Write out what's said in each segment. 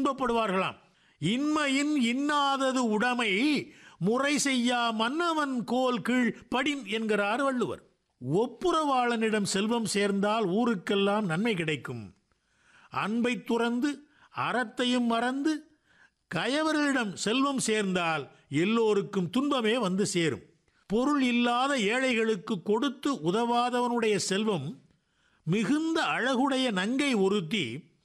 துன்பப்படுவார்களாம் இன்மையின் இன்னாதது உடைமை முறை செய்யா மன்னவன் கோல் கீழ் படின் என்கிறார் வள்ளுவர் ஒப்புரவாளனிடம் செல்வம் சேர்ந்தால் ஊருக்கெல்லாம் நன்மை கிடைக்கும் அன்பை துறந்து அறத்தையும் மறந்து கயவர்களிடம் செல்வம் சேர்ந்தால் எல்லோருக்கும் துன்பமே வந்து சேரும் பொருள் இல்லாத ஏழைகளுக்கு கொடுத்து உதவாதவனுடைய செல்வம் மிகுந்த அழகுடைய நங்கை ஒருத்தி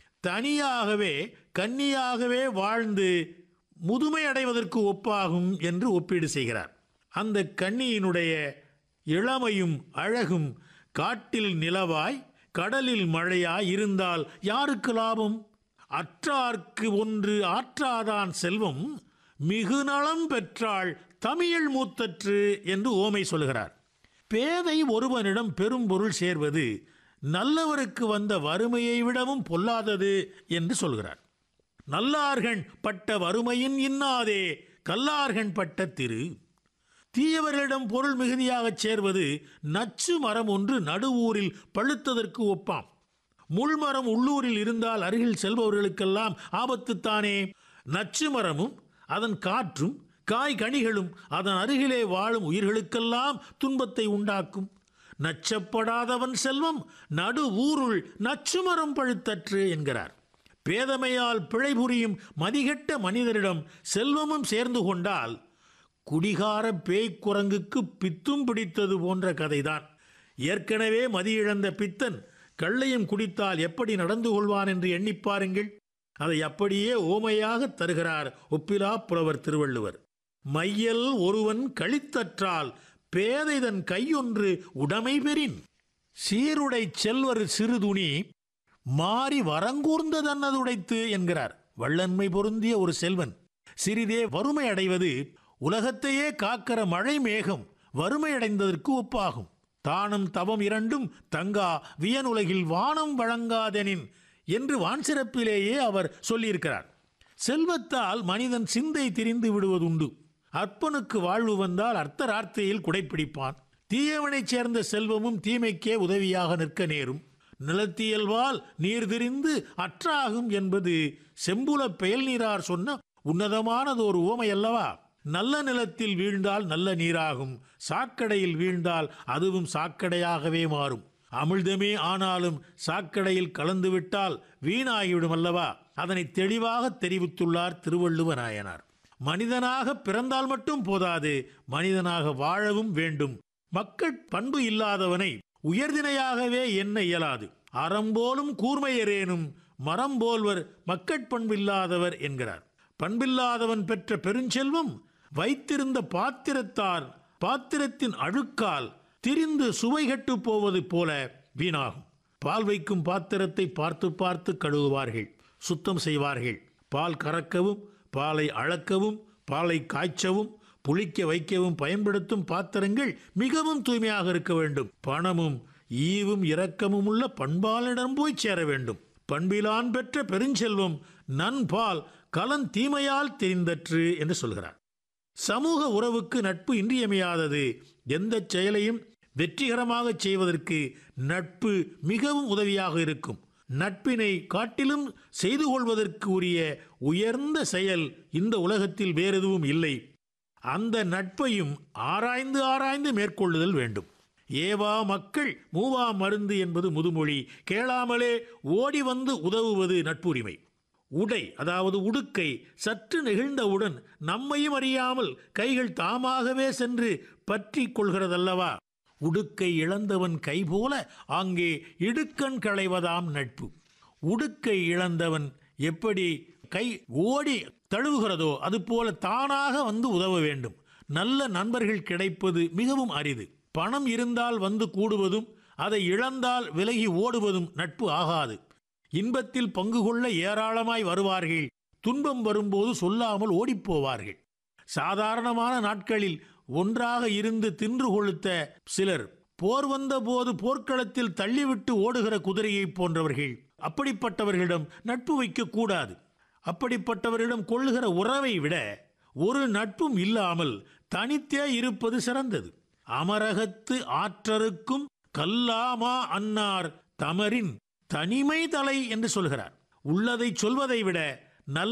தனியாகவே கன்னியாகவே வாழ்ந்து முதுமை அடைவதற்கு ஒப்பாகும் என்று ஒப்பீடு செய்கிறார் அந்த கன்னியினுடைய இளமையும் அழகும் காட்டில் நிலவாய் கடலில் மழையாய் இருந்தால் யாருக்கு லாபம் அற்றார்க்கு ஒன்று ஆற்றாதான் செல்வம் மிகு நலம் பெற்றாள் தமிழ் மூத்தற்று என்று ஓமை சொல்கிறார் பேதை ஒருவனிடம் பெரும் பொருள் சேர்வது நல்லவருக்கு வந்த வறுமையை விடவும் பொல்லாதது என்று சொல்கிறார் நல்லார்கண் பட்ட வறுமையின் இன்னாதே கல்லார்கண் பட்ட திரு தீயவர்களிடம் பொருள் மிகுதியாகச் சேர்வது நச்சு மரம் ஒன்று நடுவூரில் பழுத்ததற்கு ஒப்பாம் முள்மரம் உள்ளூரில் இருந்தால் அருகில் செல்பவர்களுக்கெல்லாம் ஆபத்துத்தானே நச்சு மரமும் அதன் காற்றும் காய் கனிகளும் அதன் அருகிலே வாழும் உயிர்களுக்கெல்லாம் துன்பத்தை உண்டாக்கும் நச்சப்படாதவன் செல்வம் நடு ஊருள் நச்சுமரம் பழுத்தற்று என்கிறார் பேதமையால் பிழை புரியும் மதிகெட்ட மனிதரிடம் செல்வமும் சேர்ந்து கொண்டால் குடிகார பேய்க்குரங்குக்கு பித்தும் பிடித்தது போன்ற கதைதான் ஏற்கனவே மதியிழந்த பித்தன் கள்ளையும் குடித்தால் எப்படி நடந்து கொள்வான் என்று எண்ணிப் பாருங்கள் அதை அப்படியே ஓமையாக தருகிறார் ஒப்பிலா புலவர் திருவள்ளுவர் மையல் ஒருவன் கழித்தற்றால் பேதைதன் கையொன்று உடைமை பெறின் சீருடை செல்வர் சிறுதுணி மாறி வரங்கூர்ந்த தன்னதுடைத்து என்கிறார் வள்ளன்மை பொருந்திய ஒரு செல்வன் சிறிதே வறுமை அடைவது உலகத்தையே காக்கிற மழை மேகம் வறுமை அடைந்ததற்கு ஒப்பாகும் தானும் தவம் இரண்டும் தங்கா வியனுலகில் வானம் வழங்காதெனின் என்று வான் சிறப்பிலேயே அவர் சொல்லியிருக்கிறார் செல்வத்தால் மனிதன் சிந்தை திரிந்து விடுவதுண்டு அற்பனுக்கு வாழ்வு வந்தால் அர்த்தரார்த்தையில் குடைப்பிடிப்பான் தீயவனைச் சேர்ந்த செல்வமும் தீமைக்கே உதவியாக நிற்க நேரும் நிலத்தியல்வால் நீர் திரிந்து அற்றாகும் என்பது செம்புல பெயல் நீரார் சொன்ன உன்னதமானதோர் உவமை அல்லவா நல்ல நிலத்தில் வீழ்ந்தால் நல்ல நீராகும் சாக்கடையில் வீழ்ந்தால் அதுவும் சாக்கடையாகவே மாறும் அமிழ்தமே ஆனாலும் சாக்கடையில் கலந்துவிட்டால் வீணாகிவிடும் அல்லவா அதனை தெளிவாக தெரிவித்துள்ளார் திருவள்ளுவ நாயனார் மனிதனாக பிறந்தால் மட்டும் போதாது மனிதனாக வாழவும் வேண்டும் மக்கள் பண்பு இல்லாதவனை உயர்தினையாகவே எண்ண இயலாது அறம்போலும் கூர்மையரேனும் மரம் போல்வர் மக்கட்பண்பில்லாதவர் என்கிறார் பண்பில்லாதவன் பெற்ற பெருஞ்செல்வம் வைத்திருந்த பாத்திரத்தால் பாத்திரத்தின் அழுக்கால் திரிந்து சுவை கெட்டு போவது போல வீணாகும் பால் வைக்கும் பாத்திரத்தை பார்த்து பார்த்து கழுவுவார்கள் சுத்தம் செய்வார்கள் பால் கறக்கவும் பாலை அளக்கவும் பாலை காய்ச்சவும் புளிக்க வைக்கவும் பயன்படுத்தும் பாத்திரங்கள் மிகவும் தூய்மையாக இருக்க வேண்டும் பணமும் ஈவும் இரக்கமும் உள்ள பண்பாளிடம் போய் சேர வேண்டும் பண்பிலான் பெற்ற பெருஞ்செல்வம் நன்பால் கலன் தீமையால் தெரிந்தற்று என்று சொல்கிறார் சமூக உறவுக்கு நட்பு இன்றியமையாதது எந்த செயலையும் வெற்றிகரமாக செய்வதற்கு நட்பு மிகவும் உதவியாக இருக்கும் நட்பினை காட்டிலும் செய்து கொள்வதற்கு உரிய உயர்ந்த செயல் இந்த உலகத்தில் வேறெதுவும் இல்லை அந்த நட்பையும் ஆராய்ந்து ஆராய்ந்து மேற்கொள்ளுதல் வேண்டும் ஏவா மக்கள் மூவா மருந்து என்பது முதுமொழி கேளாமலே ஓடி வந்து உதவுவது நட்புரிமை உடை அதாவது உடுக்கை சற்று நெகிழ்ந்தவுடன் நம்மையும் அறியாமல் கைகள் தாமாகவே சென்று பற்றி கொள்கிறதல்லவா உடுக்கை இழந்தவன் கை போல அங்கே இடுக்கண் களைவதாம் நட்பு உடுக்கை இழந்தவன் எப்படி கை ஓடி தழுவுகிறதோ அதுபோல தானாக வந்து உதவ வேண்டும் நல்ல நண்பர்கள் கிடைப்பது மிகவும் அரிது பணம் இருந்தால் வந்து கூடுவதும் அதை இழந்தால் விலகி ஓடுவதும் நட்பு ஆகாது இன்பத்தில் பங்கு கொள்ள ஏராளமாய் வருவார்கள் துன்பம் வரும்போது சொல்லாமல் ஓடிப்போவார்கள் சாதாரணமான நாட்களில் ஒன்றாக இருந்து தின்று கொளுத்த சிலர் போர் வந்த போது போர்க்களத்தில் தள்ளிவிட்டு ஓடுகிற குதிரையைப் போன்றவர்கள் அப்படிப்பட்டவர்களிடம் நட்பு வைக்கக்கூடாது அப்படிப்பட்டவரிடம் கொள்ளுகிற உறவை விட ஒரு நட்பும் இல்லாமல் தனித்தே இருப்பது சிறந்தது அமரகத்து ஆற்றருக்கும் கல்லாமா அன்னார் தமரின் தனிமை தலை என்று சொல்கிறார் உள்ளதை சொல்வதை விட நல்ல